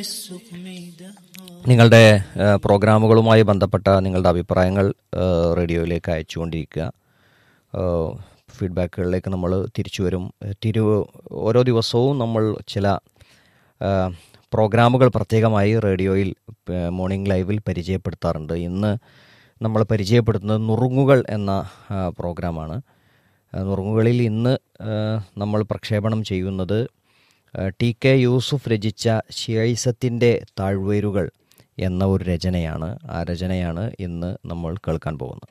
നിങ്ങളുടെ ഏഹ്, പ്രോഗ്രാമുകളുമായി ബന്ധപ്പെട്ട നിങ്ങളുടെ അഭിപ്രായങ്ങൾ ഏഹ്, റേഡിയോയിലേക്ക് അയച്ചുകൊണ്ടിരിക്കുക ഏഹ്, ഫീഡ്ബാക്കുകളിലേക്ക് നമ്മൾ തിരിച്ചു വരും തിരു ഓരോ ദിവസവും നമ്മൾ ചില ഏഹ്, പ്രോഗ്രാമുകൾ പ്രത്യേകമായി റേഡിയോയിൽ ഏഹ്, മോർണിംഗ് ലൈവിൽ പരിചയപ്പെടുത്താറുണ്ട് ഇന്ന് നമ്മൾ പരിചയപ്പെടുത്തുന്നത് നുറുങ്ങുകൾ എന്ന ആ, പ്രോഗ്രാമാണ് ആ, നുറുങ്ങുകളിൽ ഇന്ന് ഏഹ്, നമ്മൾ പ്രക്ഷേപണം ചെയ്യുന്നത് ഏഹ്, ടി കെ യൂസുഫ് രചിച്ച ഷിയൈസത്തിൻ്റെ താഴ്വേരുകൾ എന്ന ഒരു രചനയാണ് ആ രചനയാണ് ഇന്ന് നമ്മൾ കേൾക്കാൻ പോകുന്നത്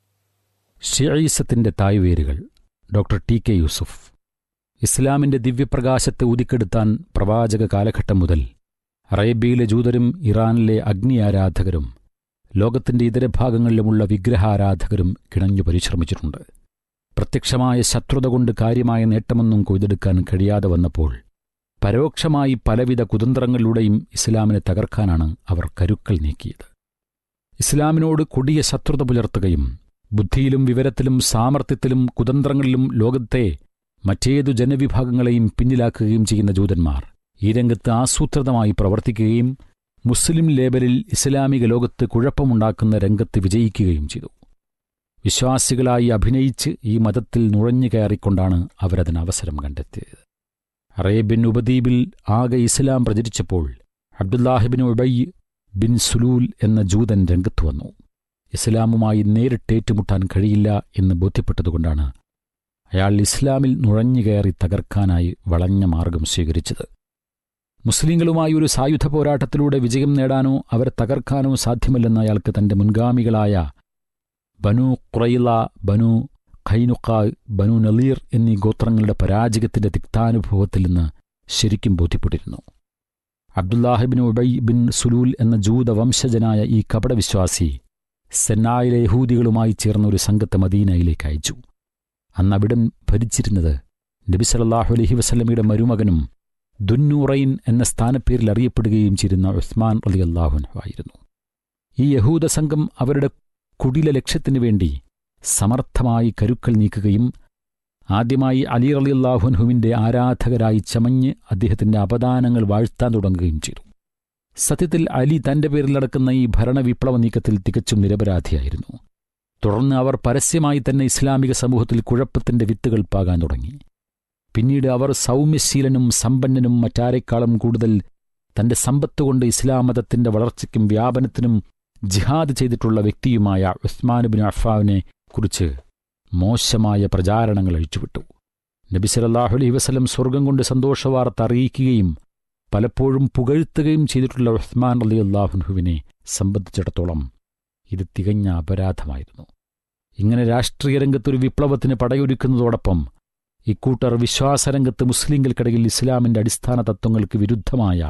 ഷിയീസത്തിന്റെ തായ്വേരുകൾ ഡോക്ടർ ടി കെ യൂസുഫ് ഇസ്ലാമിന്റെ ദിവ്യപ്രകാശത്തെ ഊതിക്കെടുത്താൻ പ്രവാചക കാലഘട്ടം മുതൽ അറേബ്യയിലെ ജൂതരും ഇറാനിലെ അഗ്നി ആരാധകരും ലോകത്തിന്റെ ഇതര ഭാഗങ്ങളിലുമുള്ള വിഗ്രഹാരാധകരും കിണഞ്ഞു പരിശ്രമിച്ചിട്ടുണ്ട് പ്രത്യക്ഷമായ ശത്രുത കൊണ്ട് കാര്യമായ നേട്ടമൊന്നും കൊയ്തെടുക്കാൻ കഴിയാതെ വന്നപ്പോൾ പരോക്ഷമായി പലവിധ കുതന്ത്രങ്ങളിലൂടെയും ഇസ്ലാമിനെ തകർക്കാനാണ് അവർ കരുക്കൾ നീക്കിയത് ഇസ്ലാമിനോട് കൊടിയ ശത്രുത പുലർത്തുകയും ബുദ്ധിയിലും വിവരത്തിലും സാമർത്ഥ്യത്തിലും കുതന്ത്രങ്ങളിലും ലോകത്തെ മറ്റേതു ജനവിഭാഗങ്ങളെയും പിന്നിലാക്കുകയും ചെയ്യുന്ന ജൂതന്മാർ ഈ രംഗത്ത് ആസൂത്രിതമായി പ്രവർത്തിക്കുകയും മുസ്ലിം ലേബലിൽ ഇസ്ലാമിക ലോകത്ത് കുഴപ്പമുണ്ടാക്കുന്ന രംഗത്ത് വിജയിക്കുകയും ചെയ്തു വിശ്വാസികളായി അഭിനയിച്ച് ഈ മതത്തിൽ നുഴഞ്ഞു കയറിക്കൊണ്ടാണ് അവരതിന് അവസരം കണ്ടെത്തിയത് അറേബ്യൻ ഉപദ്വീപിൽ ആകെ ഇസ്ലാം പ്രചരിച്ചപ്പോൾ അബ്ദുല്ലാഹിബിൻ ഉബൈ ബിൻ സുലൂൽ എന്ന ജൂതൻ രംഗത്ത് വന്നു ഇസ്ലാമുമായി നേരിട്ടേറ്റുമുട്ടാൻ കഴിയില്ല എന്ന് ബോധ്യപ്പെട്ടതുകൊണ്ടാണ് അയാൾ ഇസ്ലാമിൽ നുഴഞ്ഞു കയറി തകർക്കാനായി വളഞ്ഞ മാർഗം സ്വീകരിച്ചത് മുസ്ലിങ്ങളുമായി ഒരു സായുധ പോരാട്ടത്തിലൂടെ വിജയം നേടാനോ അവരെ തകർക്കാനോ സാധ്യമല്ലെന്ന് അയാൾക്ക് തന്റെ മുൻഗാമികളായ ബനു ഖുറൈല ബനു ഖൈനുക്ക ബനു നലീർ എന്നീ ഗോത്രങ്ങളുടെ പരാജയത്തിന്റെ തിക്താനുഭവത്തിൽ നിന്ന് ശരിക്കും ബോധ്യപ്പെട്ടിരുന്നു അബ്ദുല്ലാഹിബിൻ ഉബൈ ബിൻ സുലൂൽ എന്ന ജൂത വംശജനായ ഈ കപടവിശ്വാസി സെന്നായിലെ യഹൂദികളുമായി ചേർന്ന ഒരു സംഘത്തെ മദീനയിലേക്ക് അയച്ചു അന്ന് അവിടം ഭരിച്ചിരുന്നത് നബി സല്ലല്ലാഹു അലൈഹി വസല്ലമയുടെ മരുമകനും ദുന്നൂറൈൻ എന്ന സ്ഥാനപ്പേരിൽ അറിയപ്പെടുകയും ചെയ്യുന്ന ഉസ്മാൻ അലി അള്ളാഹുൻഹു ആയിരുന്നു ഈ യഹൂദ സംഘം അവരുടെ കുടില ലക്ഷ്യത്തിനു വേണ്ടി സമർത്ഥമായി കരുക്കൾ നീക്കുകയും ആദ്യമായി അലി അലി അള്ളാഹുൻഹുവിന്റെ ആരാധകരായി ചമഞ്ഞ് അദ്ദേഹത്തിന്റെ അപദാനങ്ങൾ വാഴ്ത്താൻ തുടങ്ങുകയും ചെയ്തു സത്യത്തിൽ അലി തന്റെ പേരിൽ നടക്കുന്ന ഈ ഭരണവിപ്ലവ നീക്കത്തിൽ തികച്ചും നിരപരാധിയായിരുന്നു തുടർന്ന് അവർ പരസ്യമായി തന്നെ ഇസ്ലാമിക സമൂഹത്തിൽ കുഴപ്പത്തിന്റെ വിത്തുകൾ പാകാൻ തുടങ്ങി പിന്നീട് അവർ സൗമ്യശീലനും സമ്പന്നനും മറ്റാരെക്കാളും കൂടുതൽ തന്റെ സമ്പത്തുകൊണ്ട് ഇസ്ലാം മതത്തിന്റെ വളർച്ചയ്ക്കും വ്യാപനത്തിനും ജിഹാദ് ചെയ്തിട്ടുള്ള വ്യക്തിയുമായ ഉസ്മാനുബിൻ അഫാവിനെ കുറിച്ച് മോശമായ പ്രചാരണങ്ങൾ അഴിച്ചുവിട്ടു നബി സല്ലല്ലാഹു അലൈഹി വസല്ലം സ്വർഗം കൊണ്ട് സന്തോഷവാർത്ത അറിയിക്കുകയും പലപ്പോഴും പുകഴ്ത്തുകയും ചെയ്തിട്ടുള്ള ഉസ്മാൻ അലി അള്ളാഹുൻഹുവിനെ സംബന്ധിച്ചിടത്തോളം ഇത് തികഞ്ഞ അപരാധമായിരുന്നു ഇങ്ങനെ രാഷ്ട്രീയ രംഗത്തൊരു വിപ്ലവത്തിന് പടയൊരുക്കുന്നതോടൊപ്പം ഇക്കൂട്ടർ വിശ്വാസരംഗത്ത് മുസ്ലിങ്ങൾക്കിടയിൽ ഇസ്ലാമിന്റെ അടിസ്ഥാന തത്വങ്ങൾക്ക് വിരുദ്ധമായ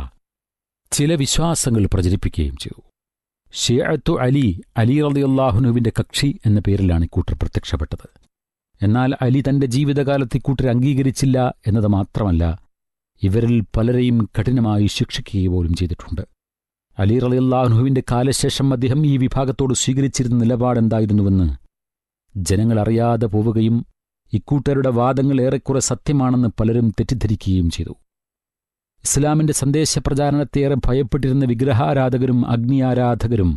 ചില വിശ്വാസങ്ങൾ പ്രചരിപ്പിക്കുകയും ചെയ്തു ഷിയഅത്തു അലി അലി റളിയല്ലാഹുനുവിന്റെ കക്ഷി എന്ന പേരിലാണ് ഇക്കൂട്ടർ പ്രത്യക്ഷപ്പെട്ടത് എന്നാൽ അലി തന്റെ ജീവിതകാലത്ത് ഇക്കൂട്ടരെ അംഗീകരിച്ചില്ല എന്നത് മാത്രമല്ല ഇവരിൽ പലരെയും കഠിനമായി ശിക്ഷിക്കുക പോലും ചെയ്തിട്ടുണ്ട് അലി റളിയല്ലാഹുനുവിന്റെ കാലശേഷം അദ്ദേഹം ഈ വിഭാഗത്തോട് സ്വീകരിച്ചിരുന്ന നിലപാടെന്തായിരുന്നുവെന്ന് ജനങ്ങൾ അറിയാതെ പോവുകയും ഇക്കൂട്ടരുടെ വാദങ്ങൾ ഏറെക്കുറെ സത്യമാണെന്ന് പലരും തെറ്റിദ്ധരിക്കുകയും ചെയ്തു ഇസ്ലാമിന്റെ സന്ദേശപ്രചാരണത്തേറെ ഭയപ്പെട്ടിരുന്ന വിഗ്രഹാരാധകരും അഗ്നിയാരാധകരും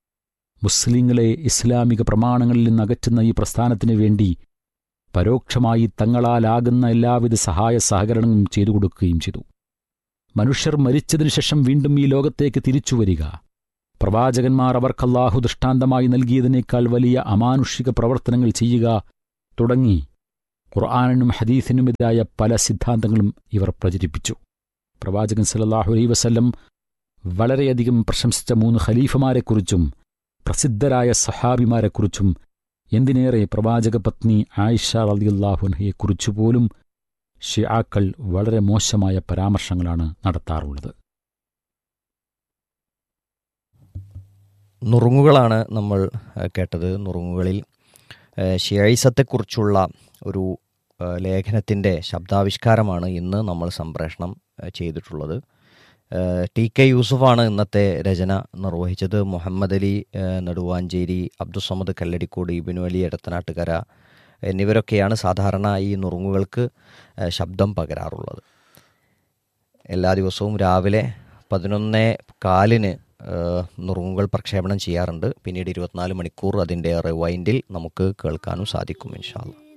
മുസ്ലിങ്ങളെ ഇസ്ലാമിക പ്രമാണങ്ങളിൽ നിന്ന് അകറ്റുന്ന ഈ പ്രസ്ഥാനത്തിനു വേണ്ടി പരോക്ഷമായി തങ്ങളാലാകുന്ന എല്ലാവിധ സഹായ സഹകരണങ്ങളും ചെയ്തു കൊടുക്കുകയും ചെയ്തു മനുഷ്യർ മരിച്ചതിനു ശേഷം വീണ്ടും ഈ ലോകത്തേക്ക് തിരിച്ചുവരിക പ്രവാചകന്മാർ അവർക്കല്ലാഹു ദൃഷ്ടാന്തമായി നൽകിയതിനേക്കാൾ വലിയ അമാനുഷിക പ്രവർത്തനങ്ങൾ ചെയ്യുക തുടങ്ങി ഖുർആാനിനും ഹദീസിനുമെതിരായ പല സിദ്ധാന്തങ്ങളും ഇവർ പ്രചരിപ്പിച്ചു പ്രവാചകൻ സല്ലല്ലാഹു അലൈഹി വസല്ലം വളരെയധികം പ്രശംസിച്ച മൂന്ന് ഖലീഫമാരെക്കുറിച്ചും പ്രസിദ്ധരായ സഹാബിമാരെക്കുറിച്ചും എന്തിനേറെ പ്രവാചക പത്നി ആയിഷ റളിയല്ലാഹുൻഹയെക്കുറിച്ചു പോലും ഷിയാക്കൾ വളരെ മോശമായ പരാമർശങ്ങളാണ് നടത്താറുള്ളത് നുറുങ്ങുകളാണ് നമ്മൾ ഏഹ്, കേട്ടത് നുറുങ്ങുകളിൽ ഏഹ്, ഷിയൈസത്തെക്കുറിച്ചുള്ള ഒരു ഏഹ്, ലേഖനത്തിൻ്റെ ശബ്ദാവിഷ്കാരമാണ് ഇന്ന് നമ്മൾ സംപ്രേഷണം ഏഹ്, ചെയ്തിട്ടുള്ളത് ഏഹ്, ടി കെ യൂസുഫാണ് ഇന്നത്തെ രചന നിർവഹിച്ചത് മുഹമ്മദ് അലി ഏഹ്, നെടുവാഞ്ചേരി അബ്ദുസമദ് കല്ലടിക്കോട് ഇബിനു അലി എടത്തനാട്ടുകര എന്നിവരൊക്കെയാണ് സാധാരണ ഈ നുറുങ്ങുകൾക്ക് ഏഹ്, ശബ്ദം പകരാറുള്ളത് എല്ലാ ദിവസവും രാവിലെ പതിനൊന്ന് കാലിന് ഏഹ്, നുറുങ്ങുകൾ പ്രക്ഷേപണം ചെയ്യാറുണ്ട് പിന്നീട് ഇരുപത്തിനാല് മണിക്കൂർ അതിൻ്റെ റിവൈൻഡിൽ നമുക്ക് കേൾക്കാനും സാധിക്കും ഇൻഷാല്ല